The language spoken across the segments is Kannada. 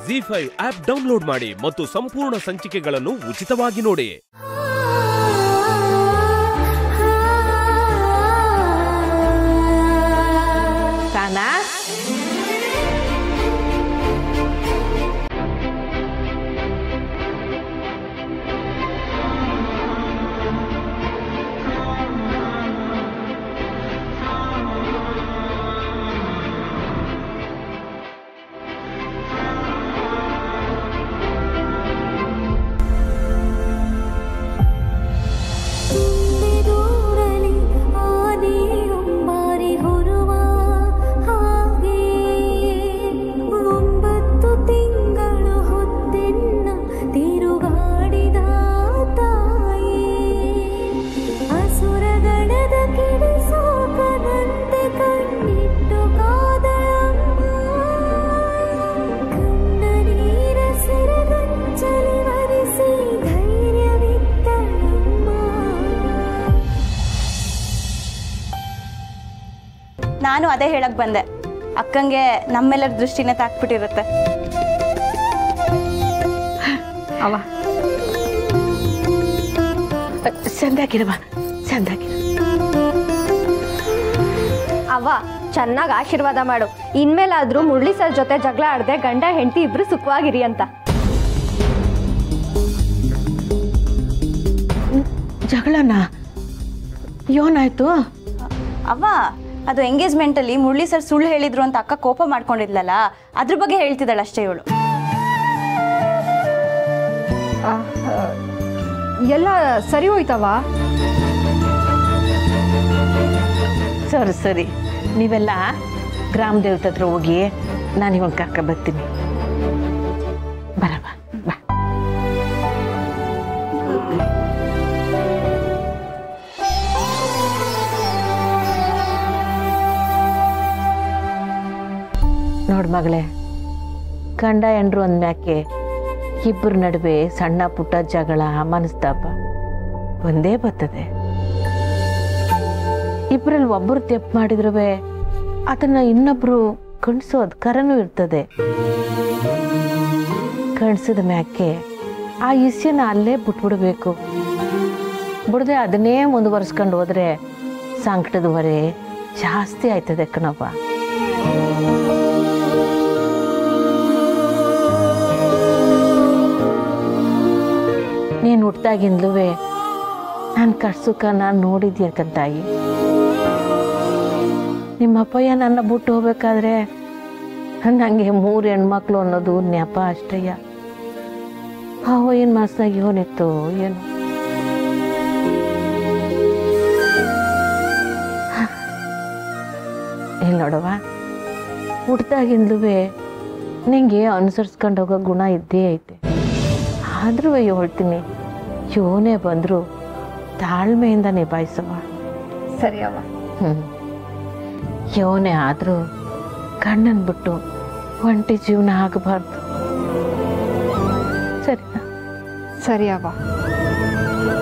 ಜಿ ಫೈವ್ ಆಪ್ ಡೌನ್ಲೋಡ್ ಮಾಡಿ ಮತ್ತು ಸಂಪೂರ್ಣ ಸಂಚಿಕೆಗಳನ್ನು ಉಚಿತವಾಗಿ ನೋಡಿ ಕಾನಾ ದೂರಲಿ ಆನೆ ಅಂಬಾರಿ ಹೊರುವ ಹಾಗೆ ಒಂಬತ್ತು ತಿಂಗಳು ಹೊತ್ತೆನ್ನ ತಿರುಗಾಡಿದ ತಾಯಿ ಅಸುರಗಣದ ಕಿಡಿಸೋಕದಂತೆ ಕಣ್ಣಿಟ್ಟು ಕಾದಳಮ್ಮ ಕಣ್ಣ ನೀರ ಸೆರಗಂಚಲಿ ವರಿಸಿ ಧೈರ್ಯವಿತ್ತಳಮ್ಮ ನಾನು ಅದೇ ಹೇಳಕ್ ಬಂದೆ ಅಕ್ಕಂಗೆ ನಮ್ಮೆಲ್ಲರ ದೃಷ್ಟಿನೇ ತಾಕ್ಬಿಟ್ಟಿರುತ್ತೆ ಅವ ಚಂದಾಗಿರವ ಚಂದಾಗಿರ ಅವ್ವ ಚೆನ್ನಾಗಿ ಆಶೀರ್ವಾದ ಮಾಡು ಇನ್ಮೇಲಾದ್ರೂ ಮುರಳಿ ಸರ್ ಜೊತೆ ಜಗಳ ಆಡದೆ ಗಂಡ ಹೆಂಡತಿ ಇಬ್ರು ಸುಖವಾಗಿರಿ ಅಂತ ಜಗಳನ ಏನಾಯ್ತು ಅವ್ವ ಅದು ಎಂಗೇಜ್ಮೆಂಟ್ ಅಲ್ಲಿ ಮುರಳಿ ಸರ್ ಸುಳ್ಳು ಹೇಳಿದ್ರು ಅಂತ ಅಕ್ಕ ಕೋಪ ಮಾಡ್ಕೊಂಡಿದ್ಲಲ್ಲ ಅದ್ರ ಬಗ್ಗೆ ಹೇಳ್ತಿದ್ದಾಳೆ ಅಷ್ಟೇ ಇವಳು ಎಲ್ಲ ಸರಿ ಹೋಯ್ತವ ಸರಿ ಸರಿ ನೀವೆಲ್ಲ ಗ್ರಾಮ ದೇವತೆ ಹತ್ರ ಹೋಗಿ ನಾನು ಇವಾಗ ಕರ್ಕ ಬರ್ತೀನಿ ಬರವ ಬಾ ನೋಡ್ ಮಗಳೇ ಗಂಡ ಎಂಡ್ರು ಅಂದ್ಮ್ಯಾಕೆ ಇಬ್ಬರ ನಡುವೆ ಸಣ್ಣ ಪುಟ್ಟ ಜಗಳ ಮನಸ್ತಾಪ ಒಂದೇ ಬರ್ತದೆ ಇಬ್ಬರಲ್ಲಿ ಒಬ್ಬರು ತೆಪ್ಪು ಮಾಡಿದ್ರುವೆ ಅದನ್ನ ಇನ್ನೊಬ್ರು ಕಣ್ಸೋ ಅಧಿಕಾರನೂ ಇರ್ತದೆ ಕಣ್ಸಿದ ಮ್ಯಾಕೆ ಆ ಇಸ್ಯನ ಅಲ್ಲೇ ಬಿಟ್ಬಿಡ್ಬೇಕು ಬಿಡದೆ ಅದನ್ನೇ ಮುಂದುವರ್ಸ್ಕೊಂಡು ಹೋದ್ರೆ ಸಂಕಟದ ಹೊರೆ ಜಾಸ್ತಿ ಆಯ್ತದೆ ಕಣವ್ವ ನೀನು ಹುಟ್ಟಾಗಿಂದ್ಲೂ ನಾನು ಕಟ್ಸುಕ ನಾನು ನೋಡಿದ್ಯ ತಾಯಿ ನಿಮ್ಮ ಅಪ್ಪಯ್ಯ ನನ್ನ ಬಿಟ್ಟು ಹೋಗ್ಬೇಕಾದ್ರೆ ನನಗೆ ಮೂರು ಹೆಣ್ಮಕ್ಳು ಅನ್ನೋದು ನೆಪ ಅಷ್ಟಯ್ಯ ಅವ ಏನು ಮನಸ್ನಾಗ ಏನಿತ್ತು ಏನು ಇಲ್ಲಿ ನೋಡವ್ವ ಹುಟ್ದಾಗಿಂದ್ಲೂ ನಿಂಗೆ ಅನುಸರಿಸ್ಕೊಂಡು ಹೋಗೋ ಗುಣ ಇದ್ದೇ ಐತೆ ಆದ್ರೂ ಹೇಳ್ತೀನಿ ಯೋನೇ ಬಂದರೂ ತಾಳ್ಮೆಯಿಂದ ನಿಭಾಯಿಸವ ಸರಿ ಅವ್ವ ಹ್ಞೂ ಯೋನೇ ಆದರೂ ಕಣ್ಣನ್ ಬಿಟ್ಟು ಒಂಟಿ ಜೀವನ ಆಗಬಾರ್ದು ಸರಿನಾ ಸರಿ ಅವ್ವ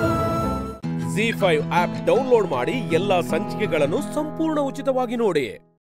ಜಿ ಫೈವ್ ಆಪ್ ಡೌನ್ಲೋಡ್ ಮಾಡಿ ಎಲ್ಲಾ ಸಂಚಿಕೆಗಳನ್ನು ಸಂಪೂರ್ಣ ಉಚಿತವಾಗಿ ನೋಡಿ